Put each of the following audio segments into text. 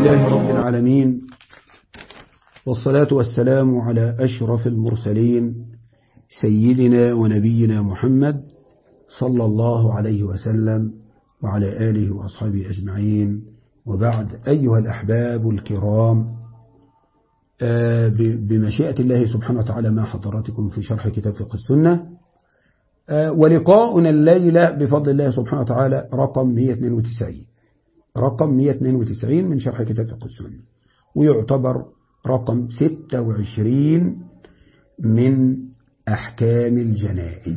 لله رب العالمين والصلاة والسلام على أشرف المرسلين سيدنا ونبينا محمد صلى الله عليه وسلم وعلى آله وأصحابه أجمعين وبعد أيها الأحباب الكرام بمشيئة الله سبحانه وتعالى مع حضراتكم في شرح كتاب فقه السنة ولقاؤنا الليلة بفضل الله سبحانه وتعالى رقم 192 رقم 192 من شرح كتاب فقه السنة ويعتبر رقم 26 من أحكام الجنائز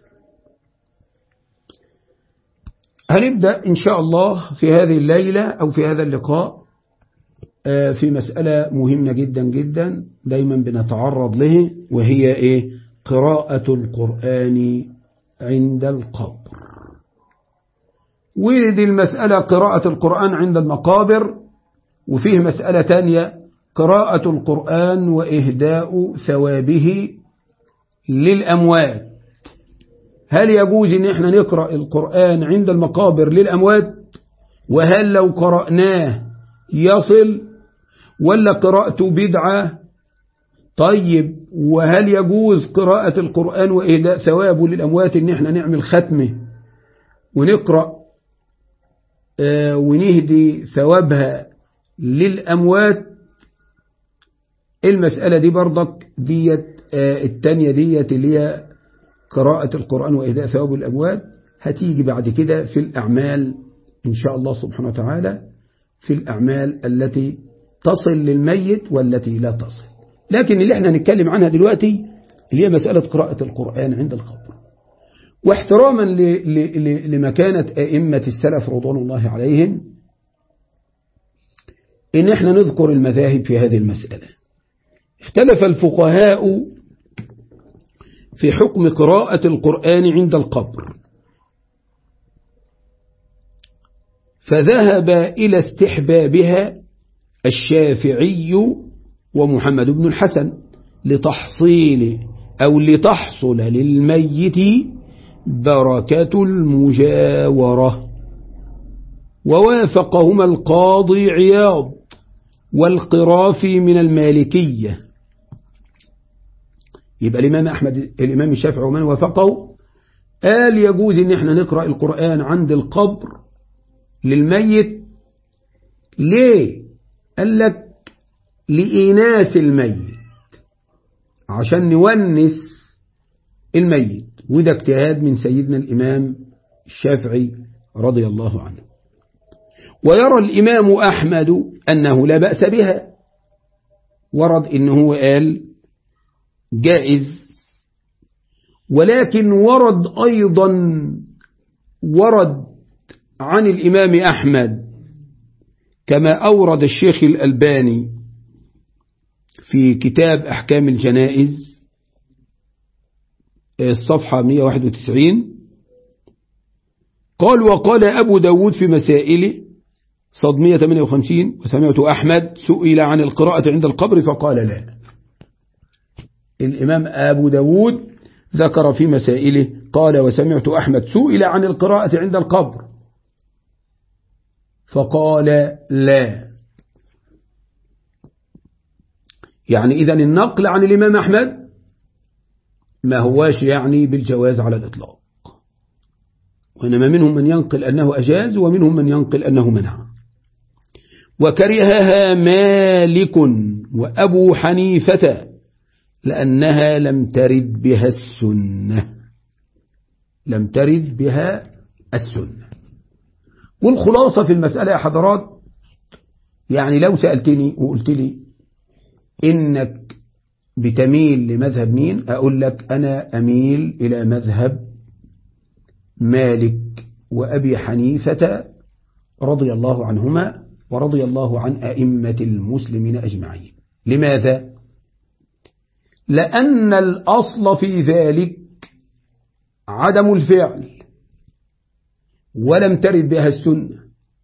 هنبدأ إن شاء الله في هذه الليلة أو في هذا اللقاء في مسألة مهمة جدا جدا دايما بنتعرض له وهي إيه قراءة القرآن عند القبر ودي المسألة قراءة القرآن عند المقابر وفيه مسألة تانية قراءة القرآن وإهداء ثوابه للأموات هل يجوز ان احنا نقرأ القرآن عند المقابر للأموات وهل لو قرأناه يصل ولا قراءته بدعة طيب وهل يجوز قراءة القرآن وإهداء ثوابه للأموات ان احنا نعمل ختمه ونقرأ آه ونهدي ثوابها للأموات المسألة دي برضك ديت آه التانية ديت اللي هي قراءة القرآن وإهداء ثواب الأموات هتيجي بعد كده في الأعمال إن شاء الله سبحانه وتعالى في الأعمال التي تصل للميت والتي لا تصل لكن اللي احنا نتكلم عنها دلوقتي اللي هي مسألة قراءة القرآن عند القبر واحتراما لمكانة أئمة السلف رضوان الله عليهم إن احنا نذكر المذاهب في هذه المسألة اختلف الفقهاء في حكم قراءة القرآن عند القبر فذهب إلى استحبابها الشافعي ومحمد بن الحسن لتحصيل أو لتحصل للميت بركة المجاورة ووافقهما القاضي عياض والقرافي من المالكية يبقى الإمام أحمد الإمام الشافعي ومن وافقه قال يجوز إن احنا نقرأ القرآن عند القبر للميت ليه قال لك لإناس الميت عشان نونس الميت وده اجتهاد من سيدنا الإمام الشافعي رضي الله عنه ويرى الإمام أحمد أنه لا بأس بها ورد إنه قال جائز ولكن ورد أيضا ورد عن الإمام أحمد كما أورد الشيخ الألباني في كتاب أحكام الجنائز الصفحة 191 قال وقال أبو داود في مسائله صد 158 وسمعت أحمد سئل عن القراءة عند القبر فقال لا الإمام أبو داود ذكر في مسائله قال وسمعت أحمد سئل عن القراءة عند القبر فقال لا يعني إذا النقل عن الإمام أحمد ما هواش يعني بالجواز على الإطلاق وإنما منهم من ينقل أنه أجاز ومنهم من ينقل أنه منع وكرهها مالك وأبو حنيفة لأنها لم ترد بها السنة لم ترد بها السنة والخلاصة في المسألة يا حضرات يعني لو سألتني وقلت لي إنك بتميل لمذهب مين أقول لك أنا أميل إلى مذهب مالك وأبي حنيفة رضي الله عنهما ورضي الله عن أئمة المسلمين أجمعين لماذا؟ لأن الأصل في ذلك عدم الفعل ولم ترد بها السنة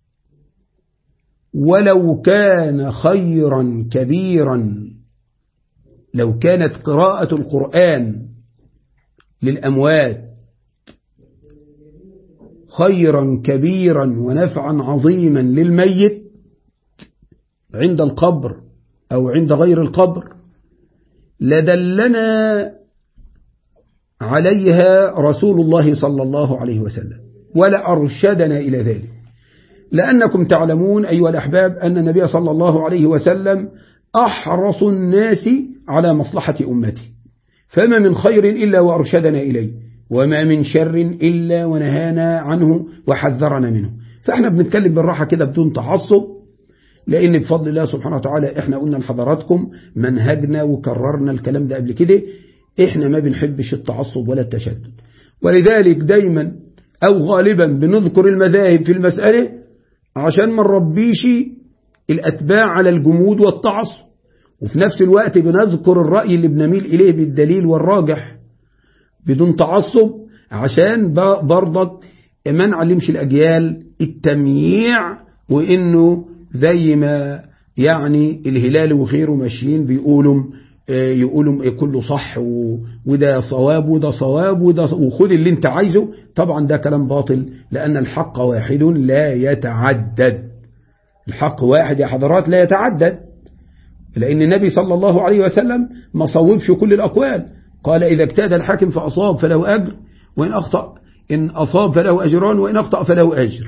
ولو كان خيرا كبيرا لو كانت قراءة القرآن للأموات خيرا كبيرا ونفعا عظيما للميت عند القبر أو عند غير القبر لدلنا عليها رسول الله صلى الله عليه وسلم ولأرشدنا إلى ذلك لأنكم تعلمون أيها الأحباب أن النبي صلى الله عليه وسلم أحرص الناس على مصلحة أمته فما من خير إلا وأرشدنا إليه وما من شر إلا ونهانا عنه وحذرنا منه فإحنا بنتكلم بالراحة كده بدون تعصب لأن بفضل الله سبحانه وتعالى إحنا قلنا لحضراتكم منهجنا وكررنا الكلام ده قبل كده إحنا ما بنحبش التعصب ولا التشدد ولذلك دايما أو غالبا بنذكر المذاهب في المسألة عشان ما نربيش الأتباع على الجمود والتعصب وفي نفس الوقت بنذكر الرأي اللي بنميل إليه بالدليل والراجح بدون تعصب عشان برضك ما نعلمش الأجيال التمييع وإنه زي ما يعني الهلال وغيره ماشيين بيقولوا يقولوا كله صح وده صواب وده صواب وده وخد اللي انت عايزه طبعا ده كلام باطل لأن الحق واحد لا يتعدد الحق واحد يا حضرات لا يتعدد لأن النبي صلى الله عليه وسلم ما صوبش كل الأقوال قال إذا اجتهد الحاكم فأصاب فله أجر وإن أخطأ إن أصاب فله أجران وإن أخطأ فله أجر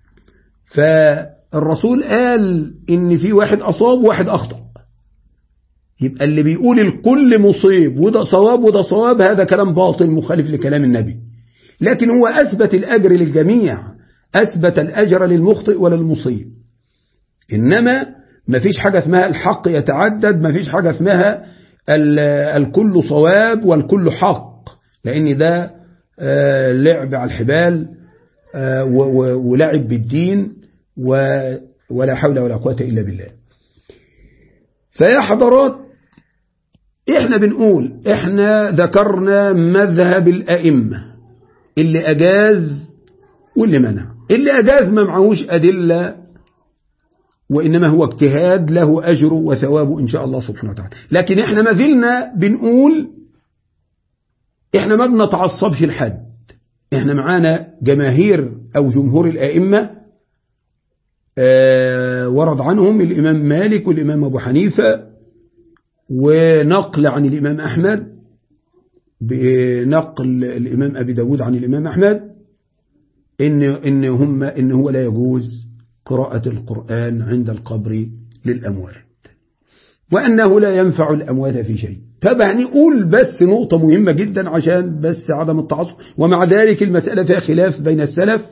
فالرسول قال إن في واحد أصاب وواحد أخطأ يبقى اللي بيقول الكل مصيب وده صواب وده صواب هذا كلام باطل مخالف لكلام النبي لكن هو أثبت الأجر للجميع أثبت الأجر للمخطئ وللمصيب إنما ما فيش حاجة اسمها الحق يتعدد ما فيش حاجة اسمها الكل صواب والكل حق لأن ده لعب على الحبال ولعب بالدين ولا حول ولا قوة إلا بالله فيا حضرات احنا بنقول احنا ذكرنا مذهب الأئمة اللي أجاز واللي منع اللي أجاز ما معهوش أدلة وإنما هو اجتهاد له أجر وثواب إن شاء الله سبحانه وتعالى لكن إحنا ما زلنا بنقول إحنا ما بنتعصبش لحد إحنا معانا جماهير أو جمهور الآئمة آه ورد عنهم الإمام مالك والإمام أبو حنيفة ونقل عن الإمام أحمد بنقل الإمام أبي داود عن الإمام أحمد إن, إن, هم إن هو لا يجوز قراءة القرآن عند القبر للأموات وأنه لا ينفع الأموات في شيء طبعا نقول بس نقطة مهمة جدا عشان بس عدم التعصب ومع ذلك المسألة فيها خلاف بين السلف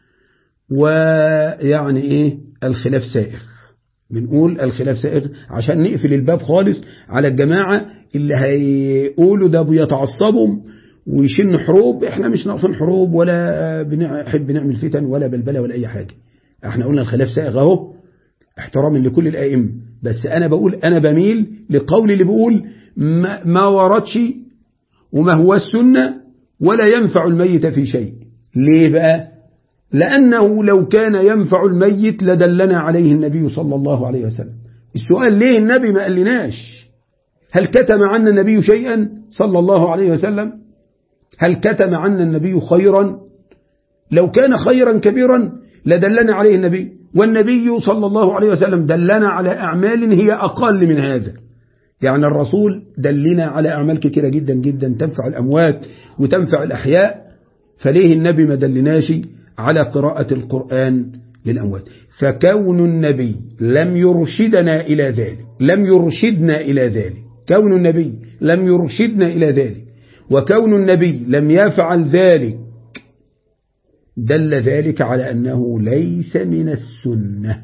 ويعني إيه الخلاف سائغ بنقول الخلاف سائغ عشان نقفل الباب خالص على الجماعة اللي هيقولوا ده بيتعصبوا ويشن حروب احنا مش ناقصين حروب ولا بنحب نعمل فتن ولا بلبلة ولا أي حاجة احنا قلنا الخلاف سائغ اهو احتراما لكل الائمه بس انا بقول انا بميل لقول اللي بيقول ما, ما وردش وما هو السنه ولا ينفع الميت في شيء ليه بقى لانه لو كان ينفع الميت لدلنا عليه النبي صلى الله عليه وسلم السؤال ليه النبي ما قالناش هل كتم عنا النبي شيئا صلى الله عليه وسلم هل كتم عنا النبي خيرا لو كان خيرا كبيرا لدلنا عليه النبي والنبي صلى الله عليه وسلم دلنا على أعمال هي أقل من هذا يعني الرسول دلنا على أعمال كثيرة جدا جدا تنفع الأموات وتنفع الأحياء فليه النبي ما دلناش على قراءة القرآن للأموات فكون النبي لم يرشدنا إلى ذلك لم يرشدنا إلى ذلك كون النبي لم يرشدنا إلى ذلك وكون النبي لم يفعل ذلك دل ذلك على أنه ليس من السنة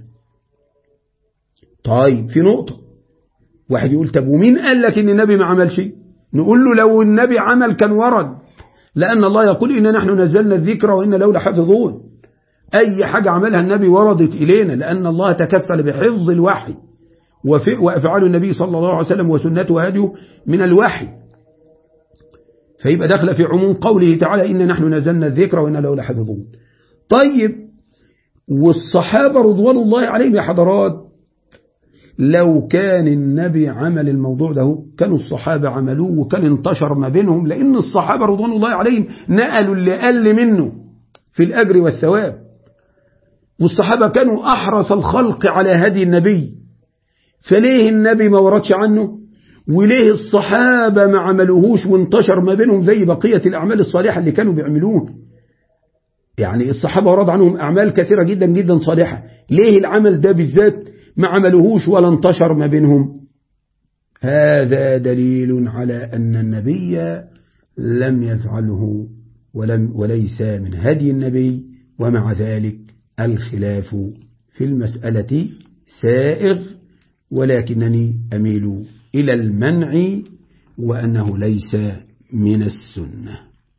طيب في نقطة واحد يقول طب ومين قال لك ان النبي ما عمل شيء نقول له لو النبي عمل كان ورد لأن الله يقول إن نحن نزلنا الذكر وإن له لحافظون أي حاجة عملها النبي وردت إلينا لأن الله تكفل بحفظ الوحي وأفعال النبي صلى الله عليه وسلم وسنته وهديه من الوحي فيبقى داخل في عموم قوله تعالى إن نحن نزلنا الذكر وإن له لحافظون طيب والصحابة رضوان الله عليهم يا حضرات لو كان النبي عمل الموضوع ده كانوا الصحابة عملوه وكان انتشر ما بينهم لأن الصحابة رضوان الله عليهم نقلوا اللي قل منه في الأجر والثواب والصحابة كانوا أحرص الخلق على هدي النبي فليه النبي ما وردش عنه وليه الصحابة ما عملوهوش وانتشر ما بينهم زي بقية الأعمال الصالحة اللي كانوا بيعملوها يعني الصحابة ورد عنهم أعمال كثيرة جدا جدا صالحة ليه العمل ده بالذات ما عملوهوش ولا انتشر ما بينهم هذا دليل على أن النبي لم يفعله ولم وليس من هدي النبي ومع ذلك الخلاف في المسألة سائغ ولكنني أميل إلى المنع وأنه ليس من السنة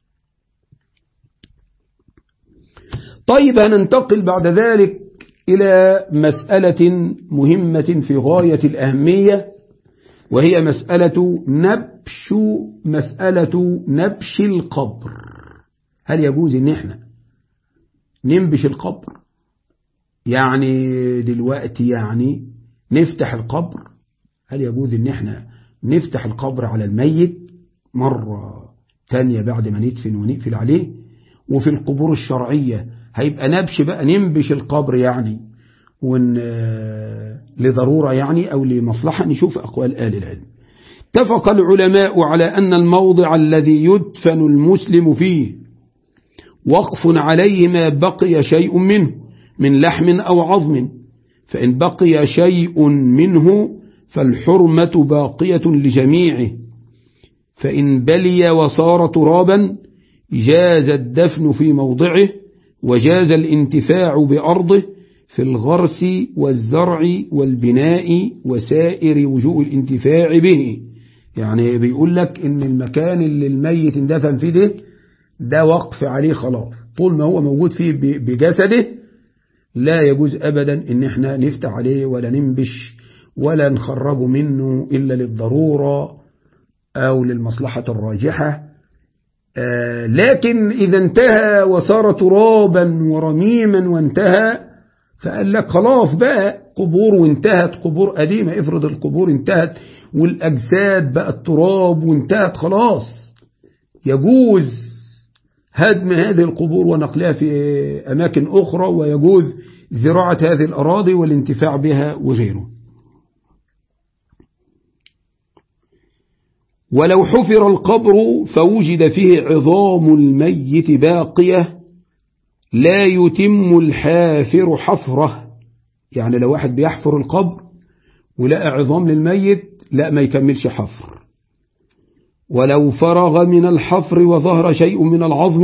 طيب هننتقل بعد ذلك إلى مسألة مهمة في غاية الأهمية وهي مسألة نبش مسألة نبش القبر هل يجوز ان احنا ننبش القبر يعني دلوقتي يعني نفتح القبر هل يجوز ان احنا نفتح القبر على الميت مرة تانية بعد ما ندفن ونقفل عليه وفي القبور الشرعية هيبقى نبش بقى ننبش القبر يعني ون لضرورة يعني أو لمصلحة نشوف أقوال آل العلم اتفق العلماء على أن الموضع الذي يدفن المسلم فيه وقف عليه ما بقي شيء منه من لحم أو عظم فإن بقي شيء منه فالحرمة باقية لجميعه فإن بلي وصار ترابا جاز الدفن في موضعه وجاز الانتفاع بأرضه في الغرس والزرع والبناء وسائر وجوه الانتفاع به يعني بيقول لك ان المكان اللي الميت اندفن فيه ده ده وقف عليه خلاص طول ما هو موجود فيه بجسده لا يجوز ابدا ان احنا نفتح عليه ولا ننبش ولا نخرجه منه الا للضرورة او للمصلحة الراجحة آه لكن اذا انتهى وصار ترابا ورميما وانتهى فقال لك خلاص بقى قبور وانتهت قبور قديمة افرض القبور انتهت والأجساد بقت تراب وانتهت خلاص يجوز هدم هذه القبور ونقلها في أماكن أخرى ويجوز زراعة هذه الأراضي والانتفاع بها وغيره ولو حفر القبر فوجد فيه عظام الميت باقية لا يتم الحافر حفره يعني لو واحد بيحفر القبر ولقى عظام للميت لا ما يكملش حفر ولو فرغ من الحفر وظهر شيء من العظم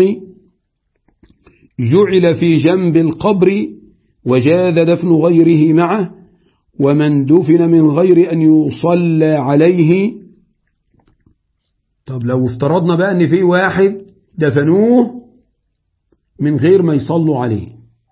جعل في جنب القبر وجاز دفن غيره معه ومن دفن من غير أن يصلى عليه طب لو افترضنا بقى أن في واحد دفنوه من غير ما يصلوا عليه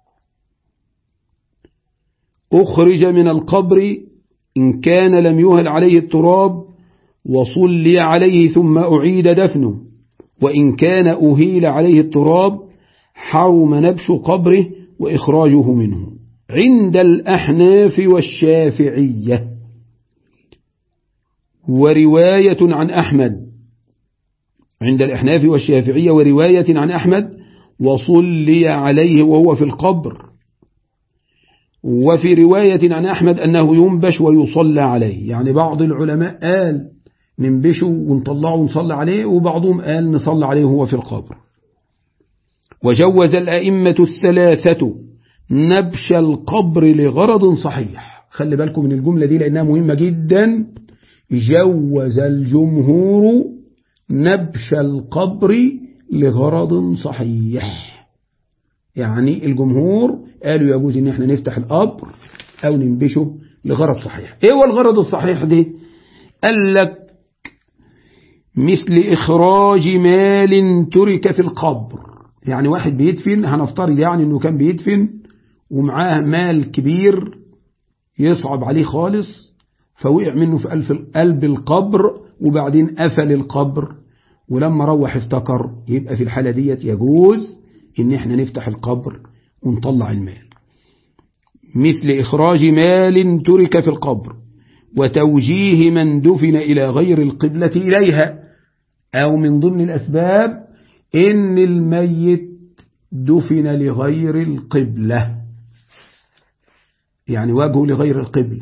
أخرج من القبر إن كان لم يهل عليه التراب وصلي عليه ثم أعيد دفنه وإن كان أهيل عليه التراب حرم نبش قبره وإخراجه منه عند الأحناف والشافعية ورواية عن أحمد عند الأحناف والشافعية ورواية عن أحمد وصلي عليه وهو في القبر وفي رواية عن أحمد أنه ينبش ويصلى عليه يعني بعض العلماء قال ننبشه ونطلعه ونصلى عليه وبعضهم قال نصلى عليه وهو في القبر وجوز الأئمة الثلاثة نبش القبر لغرض صحيح خلي بالكم من الجملة دي لأنها مهمة جدا جوز الجمهور نبش القبر لغرض صحيح يعني الجمهور قالوا يجوز ان احنا نفتح القبر او ننبشه لغرض صحيح ايه هو الغرض الصحيح دي قال لك مثل اخراج مال ترك في القبر يعني واحد بيدفن هنفترض يعني انه كان بيدفن ومعاه مال كبير يصعب عليه خالص فوقع منه في قلب القبر وبعدين قفل القبر ولما روح افتكر يبقى في الحالة ديت يجوز ان احنا نفتح القبر ونطلع المال مثل إخراج مال ترك في القبر وتوجيه من دفن إلى غير القبلة إليها أو من ضمن الأسباب إن الميت دفن لغير القبلة يعني وجهه لغير القبلة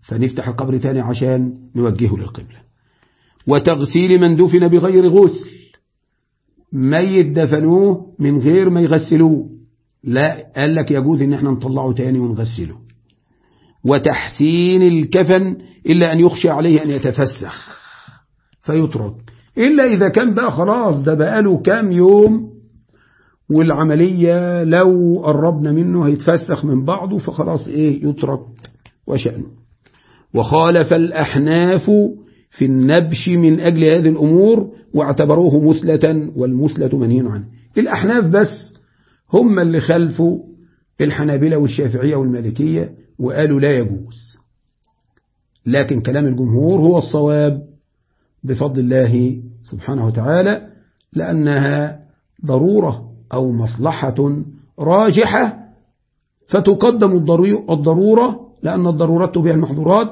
فنفتح القبر تاني عشان نوجهه للقبلة وتغسيل من دفن بغير غسل ميت دفنوه من غير ما يغسلوه لا قال لك يجوز ان احنا نطلعه تاني ونغسله وتحسين الكفن إلا أن يخشى عليه أن يتفسخ فيترك إلا إذا كان بقى خلاص ده بقاله كام يوم والعملية لو قربنا منه هيتفسخ من بعضه فخلاص إيه يترك وشأنه وخالف الأحناف في النبش من أجل هذه الأمور واعتبروه مثلة والمثلة منهي عنه الأحناف بس هم اللي خلفوا الحنابلة والشافعية والمالكية وقالوا لا يجوز لكن كلام الجمهور هو الصواب بفضل الله سبحانه وتعالى لأنها ضرورة أو مصلحة راجحة فتقدم الضرورة لأن الضرورات تبيع المحظورات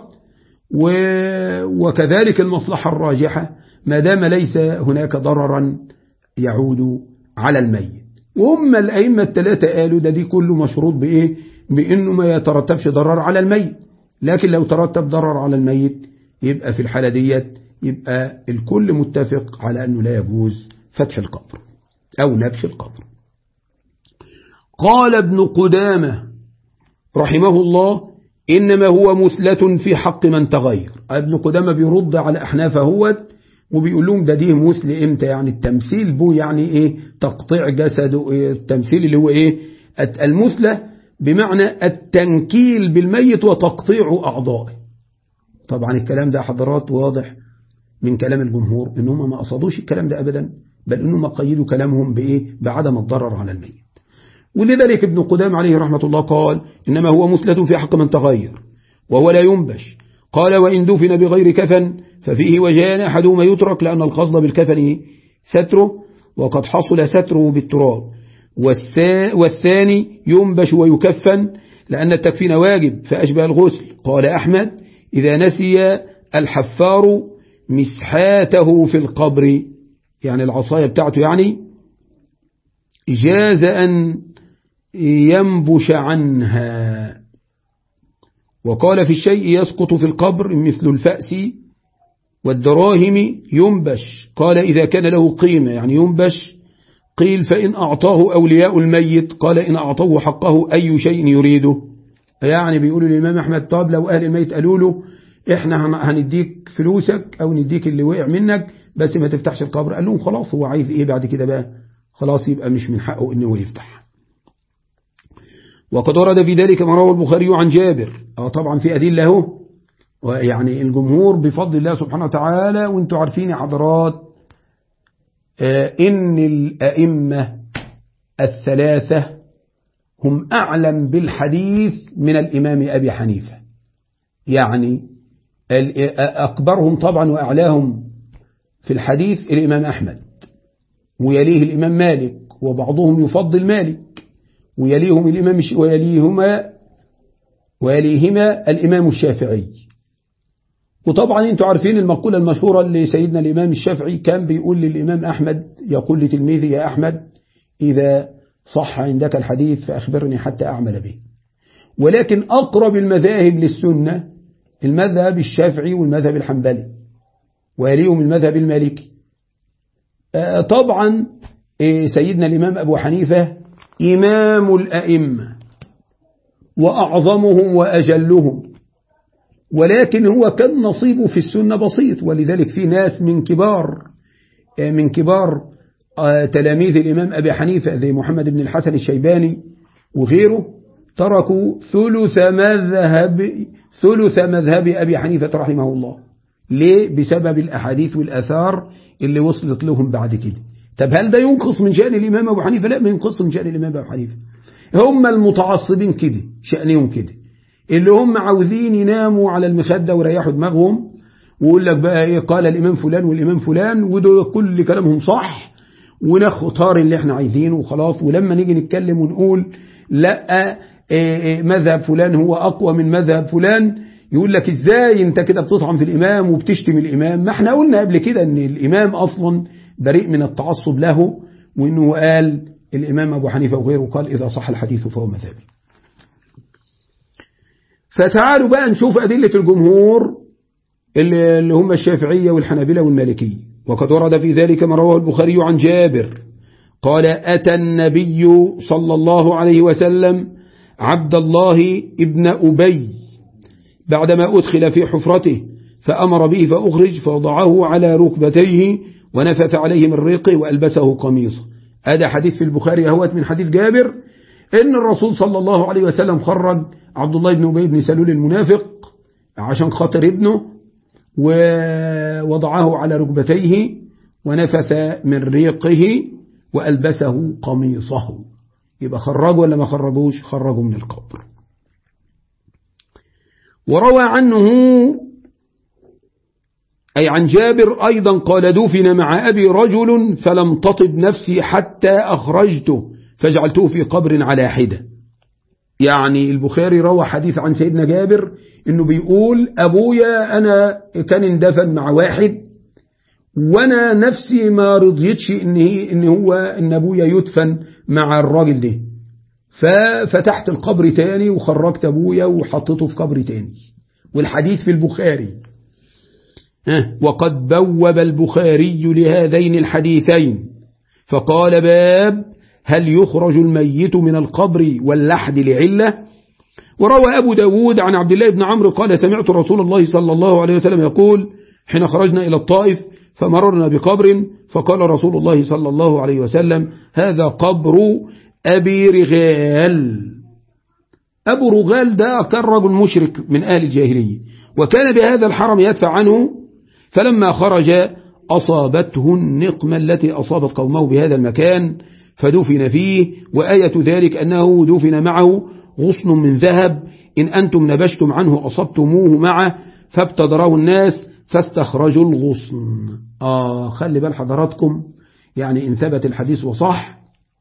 وكذلك المصلحة الراجحة ما دام ليس هناك ضررا يعود على الميت وهم الأئمة الثلاثة قالوا ده دي كله مشروط بإيه بأنه ما يترتبش ضرر على الميت لكن لو ترتب ضرر على الميت يبقى في الحالة ديت يبقى الكل متفق على أنه لا يجوز فتح القبر أو نبش القبر قال ابن قدامة رحمه الله إنما هو مثلة في حق من تغير ابن قدامة بيرد على أحناف هوت وبيقول لهم ده دي مثل امتى يعني التمثيل بو يعني ايه تقطيع جسده إيه التمثيل اللي هو ايه المثلة بمعنى التنكيل بالميت وتقطيع أعضائه طبعا الكلام ده حضرات واضح من كلام الجمهور انهم ما قصدوش الكلام ده أبدا بل انهم قيدوا كلامهم بإيه بعدم الضرر على الميت ولذلك ابن قدام عليه رحمة الله قال إنما هو مثلة في حق من تغير وهو لا ينبش قال وإن دفن بغير كفن ففيه وجهان أحدهما يترك لأن القصد بالكفن ستره وقد حصل ستره بالتراب والثاني ينبش ويكفن لأن التكفين واجب فأشبه الغسل قال أحمد إذا نسي الحفار مسحاته في القبر يعني العصاية بتاعته يعني جاز أن ينبش عنها وقال في الشيء يسقط في القبر مثل الفأس والدراهم ينبش قال إذا كان له قيمة يعني ينبش قيل فإن أعطاه أولياء الميت قال إن أعطوه حقه أي شيء يريده يعني بيقولوا الإمام أحمد طب لو أهل الميت قالوا له إحنا هنديك فلوسك أو نديك اللي وقع منك بس ما تفتحش القبر قال لهم خلاص هو عايز إيه بعد كده بقى خلاص يبقى مش من حقه إنه يفتح وقد ورد في ذلك ما روى البخاري عن جابر اه طبعا في أدلة اهو يعني الجمهور بفضل الله سبحانه وتعالى وانتم عارفين يا حضرات إن الأئمة الثلاثة هم أعلم بالحديث من الإمام أبي حنيفة يعني أكبرهم طبعا وأعلاهم في الحديث الإمام أحمد ويليه الإمام مالك وبعضهم يفضل مالك ويليهم الإمام ويليهما ويليهما الإمام الشافعي وطبعا انتم عارفين المقولة المشهورة اللي سيدنا الإمام الشافعي كان بيقول للإمام أحمد يقول لتلميذه يا أحمد إذا صح عندك الحديث فأخبرني حتى أعمل به ولكن أقرب المذاهب للسنة المذهب الشافعي والمذهب الحنبلي ويليهم المذهب المالكي طبعا سيدنا الإمام أبو حنيفة إمام الأئمة وأعظمهم وأجلهم ولكن هو كان نصيبه في السنة بسيط ولذلك في ناس من كبار من كبار تلاميذ الإمام أبي حنيفة زي محمد بن الحسن الشيباني وغيره تركوا ثلث مذهب ثلث مذهب أبي حنيفة رحمه الله ليه؟ بسبب الأحاديث والأثار اللي وصلت لهم بعد كده طب هل ده ينقص من شأن الإمام أبو حنيفة لا ما ينقص من شأن الإمام أبو حنيفة هم المتعصبين كده شأنهم كده اللي هم عاوزين يناموا على المخدة ويريحوا دماغهم ويقول لك بقى ايه قال الإمام فلان والإمام فلان وده كل كلامهم صح ونختار اللي احنا عايزينه وخلاص ولما نيجي نتكلم ونقول لا إيه إيه مذهب فلان هو أقوى من مذهب فلان يقول لك ازاي انت كده بتطعن في الإمام وبتشتم الإمام ما احنا قلنا قبل كده ان الإمام أصلا بريء من التعصب له وانه قال الإمام أبو حنيفة وغيره قال إذا صح الحديث فهو مذهبي فتعالوا بقى نشوف أدلة الجمهور اللي هم الشافعية والحنابلة والمالكية وقد ورد في ذلك ما رواه البخاري عن جابر قال أتى النبي صلى الله عليه وسلم عبد الله ابن أبي بعدما أدخل في حفرته فأمر به فأخرج فوضعه على ركبتيه ونفث عليه من ريقه وألبسه قميصه هذا حديث في البخاري أهوت من حديث جابر إن الرسول صلى الله عليه وسلم خرج عبد الله بن أبي بن سلول المنافق عشان خاطر ابنه ووضعه على ركبتيه ونفث من ريقه وألبسه قميصه يبقى خرجوا ولا ما خرجوش خرجوا من القبر وروى عنه أي عن جابر أيضا قال دفن مع أبي رجل فلم تطب نفسي حتى أخرجته فجعلته في قبر على حدة يعني البخاري روى حديث عن سيدنا جابر انه بيقول ابويا انا كان اندفن مع واحد وانا نفسي ما رضيتش ان هي ان هو ان ابويا يدفن مع الراجل ده ففتحت القبر تاني وخرجت ابويا وحطيته في قبر تاني والحديث في البخاري وقد بوب البخاري لهذين الحديثين فقال باب هل يخرج الميت من القبر واللحد لعلة وروى أبو داود عن عبد الله بن عمرو قال سمعت رسول الله صلى الله عليه وسلم يقول حين خرجنا إلى الطائف فمررنا بقبر فقال رسول الله صلى الله عليه وسلم هذا قبر أبي رغال أبو رغال ده كان رجل مشرك من أهل الجاهلية وكان بهذا الحرم يدفع عنه فلما خرج أصابته النقمة التي أصابت قومه بهذا المكان فدفن فيه وآية ذلك أنه دفن معه غصن من ذهب إن أنتم نبشتم عنه أصبتموه معه فابتدره الناس فاستخرجوا الغصن آه خلي بال حضراتكم يعني إن ثبت الحديث وصح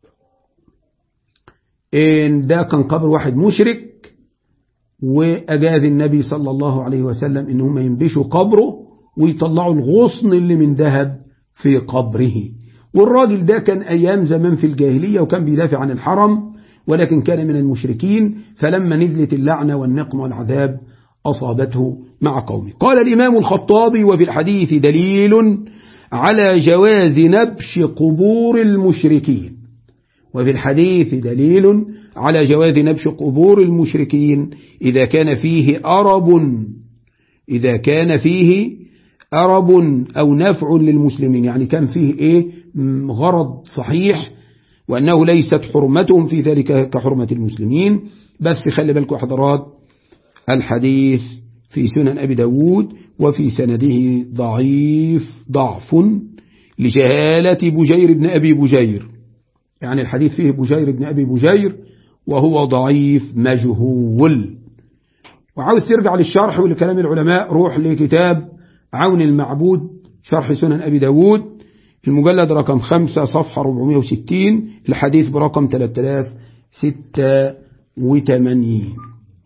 إن ده كان قبر واحد مشرك وأجاز النبي صلى الله عليه وسلم إن هم ينبشوا قبره ويطلعوا الغصن اللي من ذهب في قبره والراجل ده كان أيام زمان في الجاهلية وكان بيدافع عن الحرم ولكن كان من المشركين فلما نزلت اللعنة والنقم والعذاب أصابته مع قومه قال الإمام الخطابي وفي الحديث دليل على جواز نبش قبور المشركين وفي الحديث دليل على جواز نبش قبور المشركين إذا كان فيه أرب إذا كان فيه أرب أو نفع للمسلمين يعني كان فيه إيه غرض صحيح وأنه ليست حرمتهم في ذلك كحرمة المسلمين بس خلي بالكم حضرات الحديث في سنن أبي داود وفي سنده ضعيف ضعف لجهالة بجير بن أبي بجير يعني الحديث فيه بجير بن أبي بجير وهو ضعيف مجهول وعاوز ترجع للشرح ولكلام العلماء روح لكتاب عون المعبود شرح سنن أبي داود المجلد رقم 5 صفحة 460 الحديث برقم 3086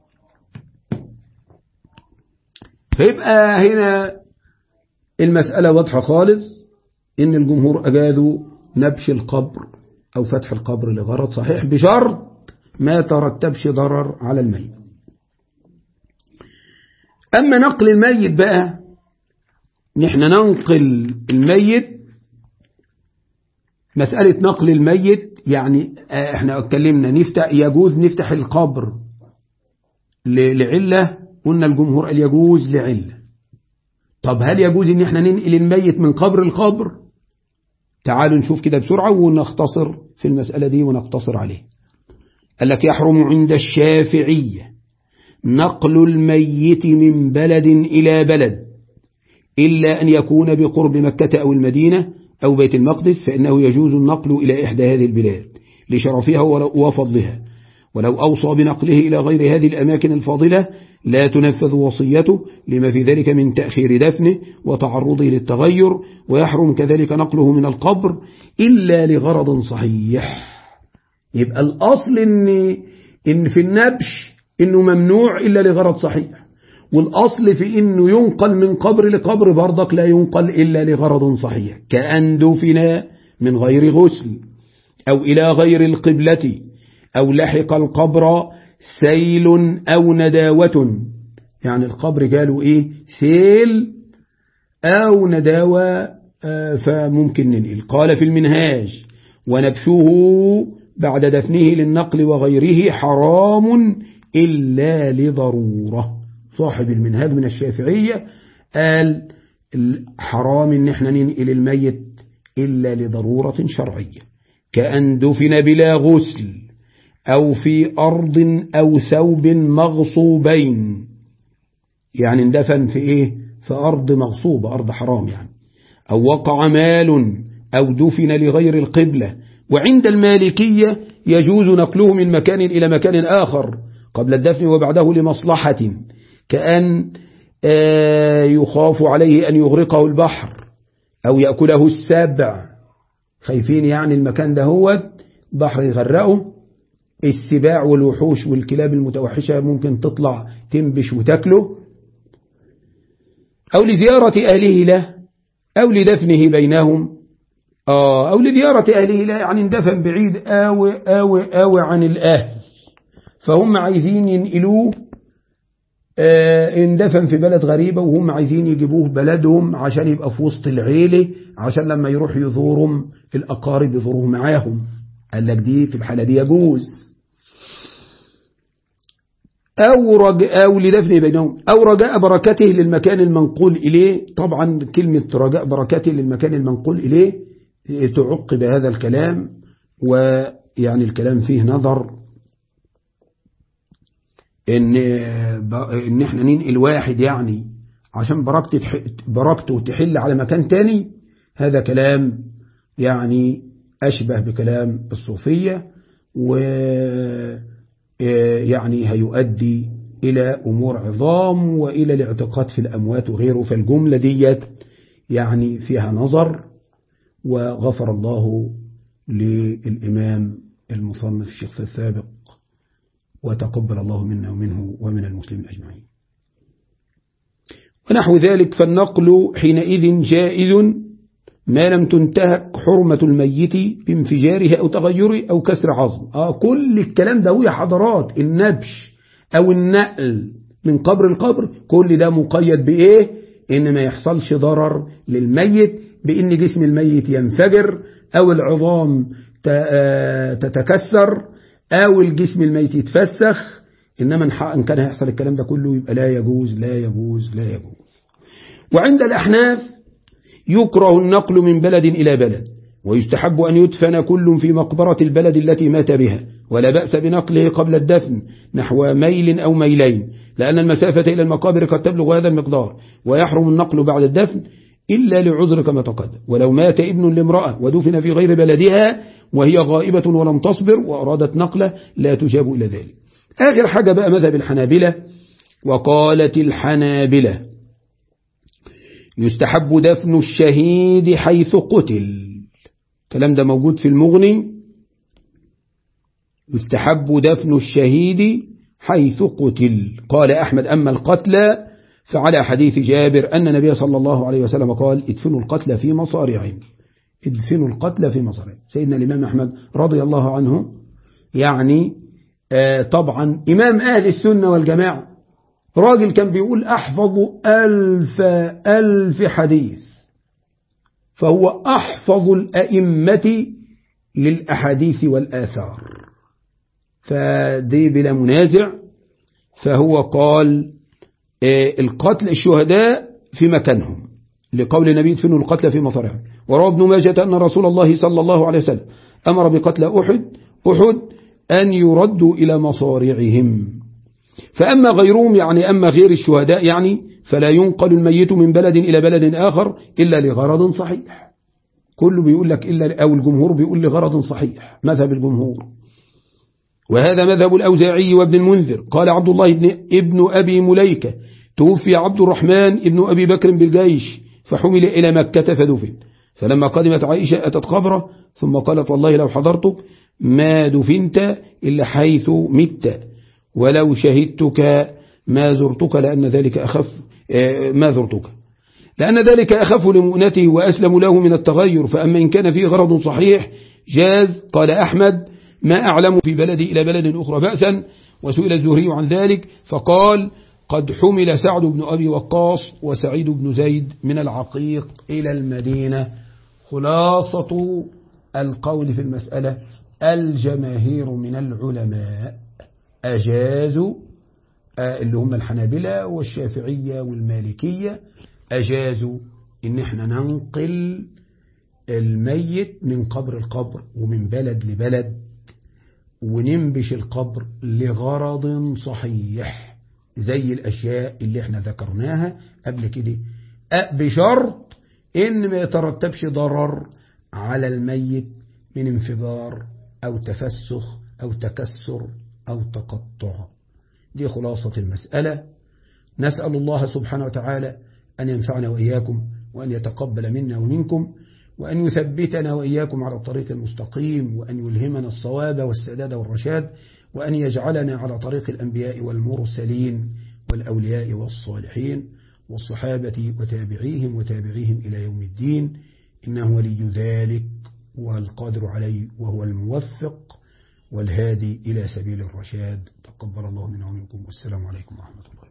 فيبقى هنا المسألة واضحة خالص إن الجمهور أجازوا نبش القبر أو فتح القبر لغرض صحيح بشرط ما ترتبش ضرر على الميت أما نقل الميت بقى نحن ننقل الميت مسألة نقل الميت يعني احنا اتكلمنا نفتح يجوز نفتح القبر لعلة قلنا الجمهور قال يجوز لعلة طب هل يجوز ان احنا ننقل الميت من قبر القبر تعالوا نشوف كده بسرعة ونختصر في المسألة دي ونقتصر عليه قال لك يحرم عند الشافعية نقل الميت من بلد إلى بلد إلا أن يكون بقرب مكة أو المدينة أو بيت المقدس فإنه يجوز النقل إلى إحدى هذه البلاد لشرفها وفضلها ولو أوصى بنقله إلى غير هذه الأماكن الفاضلة لا تنفذ وصيته لما في ذلك من تأخير دفنه وتعرضه للتغير ويحرم كذلك نقله من القبر إلا لغرض صحيح يبقى الأصل إن, إن في النبش إنه ممنوع إلا لغرض صحيح والأصل في إنه ينقل من قبر لقبر برضك لا ينقل إلا لغرض صحيح كأن دفن من غير غسل أو إلى غير القبلة أو لحق القبر سيل أو نداوة يعني القبر قالوا إيه سيل أو نداوة فممكن ننقل قال في المنهاج ونبشه بعد دفنه للنقل وغيره حرام إلا لضرورة صاحب المنهاج من الشافعية قال حرام ان احنا ننقل الميت إلا لضرورة شرعية كأن دفن بلا غسل أو في أرض أو ثوب مغصوبين يعني اندفن في إيه في أرض مغصوبة أرض حرام يعني أو وقع مال أو دفن لغير القبلة وعند المالكية يجوز نقله من مكان إلى مكان آخر قبل الدفن وبعده لمصلحة كأن يخاف عليه أن يغرقه البحر أو يأكله السبع خايفين يعني المكان ده هو بحر يغرقه السباع والوحوش والكلاب المتوحشة ممكن تطلع تنبش وتاكله أو لزيارة أهله له أو لدفنه بينهم آه أو لزيارة أهله لا يعني اندفن بعيد آوي آوي آوي عن الأهل فهم عايزين ينقلوه آه اندفن في بلد غريبة وهم عايزين يجيبوه بلدهم عشان يبقى في وسط العيلة عشان لما يروح يزورهم الأقارب يزوروه معاهم قال لك دي في الحالة دي يجوز أو, رج... أو لدفن بينهم أو رجاء بركته للمكان المنقول إليه طبعا كلمة رجاء بركته للمكان المنقول إليه تعقب هذا الكلام ويعني الكلام فيه نظر إن, إن إحنا ننقل واحد يعني عشان بركته بركته تحل على مكان تاني هذا كلام يعني أشبه بكلام الصوفية و يعني هيؤدي إلى أمور عظام وإلى الاعتقاد في الأموات وغيره فالجملة ديت يعني فيها نظر وغفر الله للإمام المصنف الشيخ السابق وتقبل الله منا ومنه ومن المسلمين أجمعين ونحو ذلك فالنقل حينئذ جائز ما لم تنتهك حرمة الميت بانفجاره أو تغيره أو كسر عظم آه كل الكلام ده يا حضرات النبش أو النقل من قبر القبر كل ده مقيد بإيه إن ما يحصلش ضرر للميت بإن جسم الميت ينفجر أو العظام تتكسر أو الجسم الميت يتفسخ إنما إن كان هيحصل الكلام ده كله يبقى لا يجوز لا يجوز لا يجوز وعند الأحناف يكره النقل من بلد إلى بلد ويستحب أن يدفن كل في مقبرة البلد التي مات بها ولا بأس بنقله قبل الدفن نحو ميل أو ميلين لأن المسافة إلى المقابر قد تبلغ هذا المقدار ويحرم النقل بعد الدفن إلا لعذر كما تقدم ولو مات ابن لامرأة ودفن في غير بلدها وهي غائبة ولم تصبر وأرادت نقله لا تجاب إلى ذلك آخر حاجة بقى مذهب الحنابلة وقالت الحنابلة يستحب دفن الشهيد حيث قتل الكلام ده موجود في المغني يستحب دفن الشهيد حيث قتل قال أحمد أما القتلى فعلى حديث جابر أن النبي صلى الله عليه وسلم قال ادفنوا القتلى في مصارعهم ادفنوا القتلى في مصارعهم سيدنا الإمام أحمد رضي الله عنه يعني آه طبعا إمام أهل السنة والجماعة راجل كان بيقول أحفظ ألف ألف حديث فهو أحفظ الأئمة للأحاديث والآثار فدي بلا منازع فهو قال القتل الشهداء في مكانهم لقول النبي ادفنوا القتل في مصارعهم وروى ابن ماجة أن رسول الله صلى الله عليه وسلم أمر بقتل أحد أحد أن يردوا إلى مصارعهم فأما غيرهم يعني أما غير الشهداء يعني فلا ينقل الميت من بلد إلى بلد آخر إلا لغرض صحيح كله بيقول لك إلا أو الجمهور بيقول لغرض صحيح مذهب الجمهور وهذا مذهب الأوزاعي وابن المنذر قال عبد الله ابن, ابن أبي مليكة توفي عبد الرحمن ابن أبي بكر بالجيش فحمل إلى مكة فدفن فلما قدمت عائشة أتت قبره ثم قالت والله لو حضرتك ما دفنت إلا حيث مت ولو شهدتك ما زرتك لأن ذلك أخف ما زرتك لأن ذلك أخف لمؤنته وأسلم له من التغير فأما إن كان فيه غرض صحيح جاز قال أحمد ما أعلم في بلدي إلى بلد أخرى بأسا وسئل الزهري عن ذلك فقال قد حمل سعد بن أبي وقاص وسعيد بن زيد من العقيق إلى المدينة خلاصة القول في المسألة الجماهير من العلماء أجازوا اللي هم الحنابلة والشافعية والمالكية أجازوا إن احنا ننقل الميت من قبر القبر ومن بلد لبلد وننبش القبر لغرض صحيح زي الأشياء اللي احنا ذكرناها قبل كده بشرط إن ما يترتبش ضرر على الميت من انفجار أو تفسخ أو تكسر أو تقطع دي خلاصة المسألة نسأل الله سبحانه وتعالى أن ينفعنا وإياكم وأن يتقبل منا ومنكم وأن يثبتنا وإياكم على الطريق المستقيم وأن يلهمنا الصواب والسداد والرشاد وأن يجعلنا على طريق الأنبياء والمرسلين والأولياء والصالحين والصحابة وتابعيهم وتابعيهم إلى يوم الدين إنه ولي ذلك والقادر عليه وهو الموفق والهادي إلى سبيل الرشاد تقبل الله منا ومنكم والسلام عليكم ورحمة الله